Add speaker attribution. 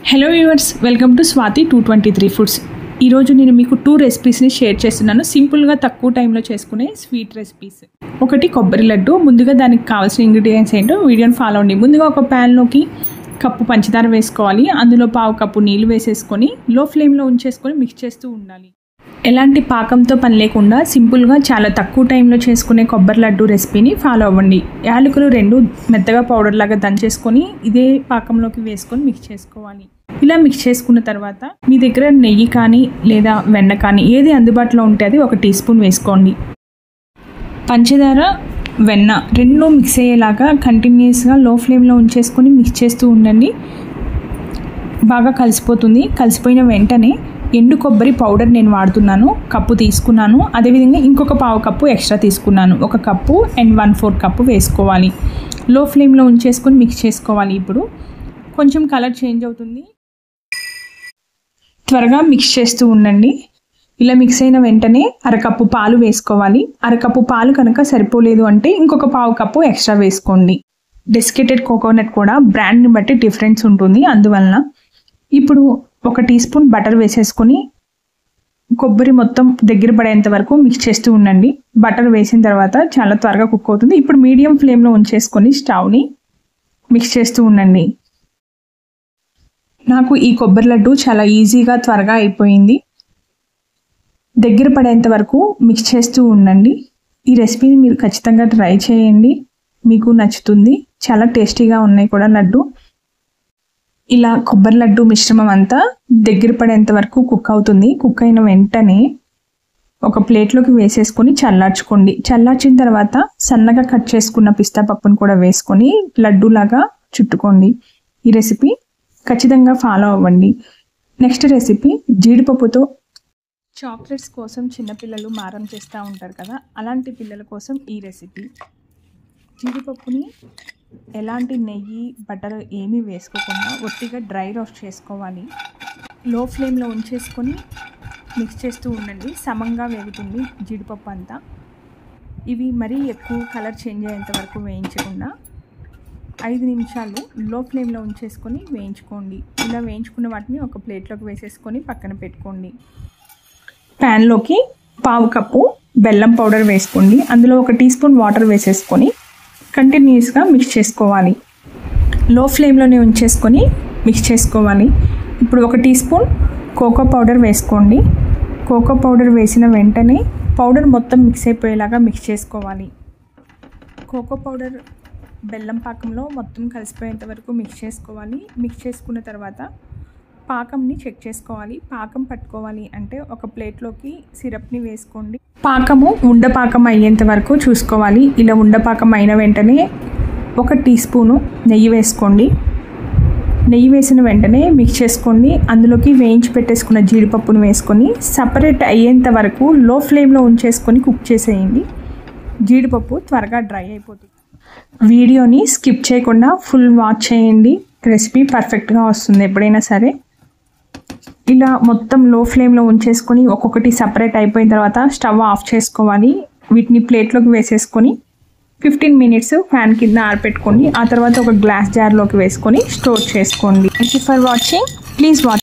Speaker 1: hello viewers welcome to Swathi two twenty three Foods ఈరోజు నేను మీకు టూ రెసిపీస్ని షేర్ చేస్తున్నాను సింపుల్గా తక్కువ టైంలో చేసుకునే స్వీట్ రెసిపీస్ ఒకటి కొబ్బరి లడ్డు ముందుగా దానికి కావాల్సిన ఇంగ్రీడియంట్స్ ఏంటో వీడియోని ఫాలో అవ్వండి ముందుగా ఒక ప్యాన్లోకి కప్పు పంచదార వేసుకోవాలి అందులో పావు కప్పు నీళ్ళు వేసేసుకొని లో ఫ్లేమ్లో ఉంచేసుకొని మిక్స్ చేస్తూ ఉండాలి ఎలాంటి పాకంతో పని లేకుండా సింపుల్గా చాలా తక్కువ టైంలో చేసుకునే కొబ్బరి లడ్డు రెసిపీని ఫాలో అవ్వండి యాలకులు రెండు మెత్తగా పౌడర్ లాగా దంచేసుకొని ఇదే పాకంలోకి వేసుకొని మిక్స్ చేసుకోవాలి ఇలా మిక్స్ చేసుకున్న తర్వాత మీ దగ్గర నెయ్యి కానీ లేదా వెన్న కానీ ఏది అందుబాటులో ఉంటే అది ఒక టీ స్పూన్ వేసుకోండి పంచదార వెన్న రెండు మిక్స్ అయ్యేలాగా కంటిన్యూస్గా లో ఫ్లేమ్లో ఉంచేసుకొని మిక్స్ చేస్తూ ఉండండి బాగా కలిసిపోతుంది కలిసిపోయిన వెంటనే ఎండు కొబ్బరి పౌడర్ నేను వాడుతున్నాను కప్పు తీసుకున్నాను అదేవిధంగా ఇంకొక పావు కప్పు ఎక్స్ట్రా తీసుకున్నాను ఒక cup and one four cup వేసుకోవాలి లో ఫ్లేమ్లో ఉంచేసుకొని మిక్స్ చేసుకోవాలి ఇప్పుడు కొంచెం కలర్ చేంజ్ అవుతుంది త్వరగా మిక్స్ చేస్తూ ఉండండి ఇలా మిక్స్ అయిన వెంటనే అరకప్పు పాలు వేసుకోవాలి అరకప్పు పాలు కనుక సరిపోలేదు అంటే ఇంకొక పావు కప్పు ఎక్స్ట్రా వేసుకోండి డెసికేటెడ్ కోకోనట్ కూడా బ్రాండ్ని బట్టి డిఫరెన్స్ ఉంటుంది అందువలన ఇప్పుడు ఒక టీ స్పూన్ బటర్ వేసేసుకొని కొబ్బరి మొత్తం దగ్గర పడేంత వరకు మిక్స్ చేస్తూ ఉండండి బటర్ వేసిన తర్వాత చాలా త్వరగా కుక్ అవుతుంది ఇప్పుడు మీడియం ఫ్లేమ్లో ఉంచేసుకొని స్టవ్ని మిక్స్ చేస్తూ ఉండండి నాకు ఈ కొబ్బరి లడ్డు చాలా ఈజీగా త్వరగా అయిపోయింది దగ్గర పడేంత వరకు మిక్స్ చేస్తూ ఉండండి ఈ రెసిపీని మీరు ఖచ్చితంగా ట్రై చేయండి మీకు నచ్చుతుంది చాలా టేస్టీగా ఉన్నాయి కూడా లడ్డు ఇలా కొబ్బరి లడ్డు మిశ్రమం అంతా దగ్గర పడేంత వరకు కుక్ అవుతుంది కుక్ అయిన వెంటనే ఒక ప్లేట్లోకి వేసేసుకొని చల్లార్చుకోండి చల్లార్చిన తర్వాత సన్నగా కట్ చేసుకున్న పిస్తా పప్పును కూడా వేసుకొని లడ్డూలాగా చుట్టుకోండి ఈ రెసిపీ ఖచ్చితంగా ఫాలో అవ్వండి నెక్స్ట్ రెసిపీ జీడిపప్పుతో చాక్లెట్స్ కోసం చిన్నపిల్లలు మారం చేస్తూ ఉంటారు కదా అలాంటి పిల్లల కోసం ఈ రెసిపీ జీడిపప్పుని ఎలాంటి నెయ్యి బటర్ ఏమీ వేసుకోకుండా ఒట్టిగా డ్రై రోస్ట్ చేసుకోవాలి లో ఫ్లేమ్లో ఉంచేసుకొని మిక్స్ చేస్తూ ఉండండి సమంగా వేగుతుంది జీడిపప్పు అంతా ఇవి మరీ ఎక్కువ కలర్ చేంజ్ అయ్యేంత వరకు వేయించకుండా ఐదు నిమిషాలు లో ఫ్లేమ్లో ఉంచేసుకొని వేయించుకోండి ఇలా వేయించుకున్న వాటిని ఒక ప్లేట్లోకి వేసేసుకొని పక్కన పెట్టుకోండి ప్యాన్లోకి పావు కప్పు బెల్లం పౌడర్ వేసుకోండి అందులో ఒక టీ స్పూన్ వాటర్ వేసేసుకొని కంటిన్యూస్గా మిక్స్ చేసుకోవాలి లో ఫ్లేమ్లోనే ఉంచేసుకొని మిక్స్ చేసుకోవాలి ఇప్పుడు ఒక టీ స్పూన్ కోకో పౌడర్ వేసుకోండి కోకో పౌడర్ వేసిన వెంటనే పౌడర్ మొత్తం మిక్స్ అయిపోయేలాగా మిక్స్ చేసుకోవాలి కోకో పౌడర్ బెల్లం పాకంలో మొత్తం కలిసిపోయేంత వరకు మిక్స్ చేసుకోవాలి మిక్స్ చేసుకున్న తర్వాత పాకంని చెక్ చేసుకోవాలి పాకం పట్టుకోవాలి అంటే ఒక ప్లేట్లోకి సిరప్ని వేసుకోండి పాకము ఉండపాకం అయ్యేంత వరకు చూసుకోవాలి ఇలా ఉండపాకం అయిన వెంటనే ఒక టీ స్పూను నెయ్యి వేసుకోండి నెయ్యి వేసిన వెంటనే మిక్స్ చేసుకోండి అందులోకి వేయించి పెట్టేసుకున్న జీడిపప్పును వేసుకొని సపరేట్ అయ్యేంత వరకు లో ఫ్లేమ్లో ఉంచేసుకొని కుక్ చేసేయండి జీడిపప్పు త్వరగా డ్రై అయిపోతుంది వీడియోని స్కిప్ చేయకుండా ఫుల్ వాచ్ చేయండి రెసిపీ పర్ఫెక్ట్గా వస్తుంది ఎప్పుడైనా సరే ఇలా మొత్తం లో ఫ్లేమ్లో ఉంచేసుకొని ఒక్కొక్కటి సపరేట్ అయిపోయిన తర్వాత స్టవ్ ఆఫ్ చేసుకోవాలి వీటిని ప్లేట్లోకి వేసేసుకొని ఫిఫ్టీన్ మినిట్స్ ఫ్యాన్ కింద ఆరపెట్టుకోండి ఆ తర్వాత ఒక గ్లాస్ జార్లోకి వేసుకొని స్టోర్ చేసుకోండి thank you for watching please watch